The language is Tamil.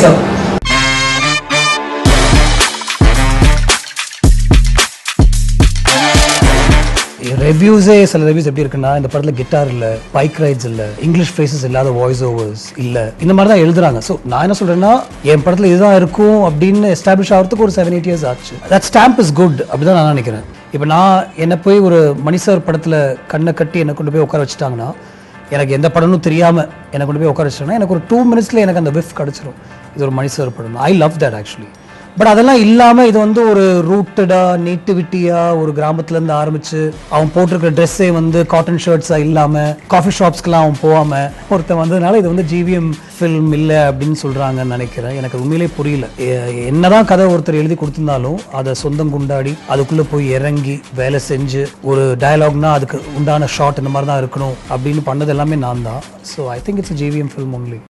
சார் ரிவ்யூஸே சில ரிவ்யூஸ் எப்படி இருக்குன்னா இந்த படத்துல கிட்டார் இல்ல பைக் ரைட்ஸ் இல்ல இங்கிலீஷ் ஃபேஸஸ் இல்லாத வாய்ஸ் ஓவர்ஸ் இல்ல இந்த மாதிரி தான் எழுதுறாங்க ஸோ நான் என்ன சொல்றேன்னா என் படத்துல இதுதான் இருக்கும் அப்படின்னு எஸ்டாப்ளிஷ் ஆகிறதுக்கு ஒரு செவன் எயிட் இயர்ஸ் ஆச்சு தட் ஸ்டாம்ப் இஸ் குட் அப்படிதான் நான் நினைக்கிறேன் இப்போ நான் என்ன போய் ஒரு மணிசார் படத்துல கண்ணை கட்டி என்னை கொண்டு போய் உட்கார வச்சுட்டாங்கன்னா எனக்கு எந்த படமும் தெரியாம என்னை கொண்டு போய் உட்கார வச்சிட்டாங்கன்னா எனக்கு ஒரு டூ மினிட்ஸ்ல எனக்கு அந்த விஃப் கிடைச்சிரும் இது ஒரு மணிசார் படம் I love that actually but அதெல்லாம் இல்லாம இது வந்து ஒரு ரூட்டடா நேட்டிவிட்டியா ஒரு கிராமத்துல இருந்து ஆரம்பிச்சு அவன் போட்டிருக்கிற ட்ரெஸ்ஸே வந்து காட்டன் ஷர்ட்ஸா இல்லாம காஃபி ஷாப்ஸ்க்கெல்லாம் அவன் போகாம ஒருத்தன் வந்ததுனால இது வந்து ஜிவிஎம் ஃபில்ம் இல்லை அப்படின்னு சொல்றாங்கன்னு நினைக்கிறேன் எனக்கு உண்மையிலே புரியல எ- என்னதான் கதை ஒருத்தர் எழுதி கொடுத்திருந்தாலும் அதை சொந்தம் கொண்டாடி அதுக்குள்ள போய் இறங்கி வேலை செஞ்சு ஒரு டயலாக்னா அதுக்கு உண்டான ஷாட் இந்த மாதிரி தான் இருக்கணும் அப்படின்னு பண்ணது எல்லாமே நான் தான் so I think it's GVM film only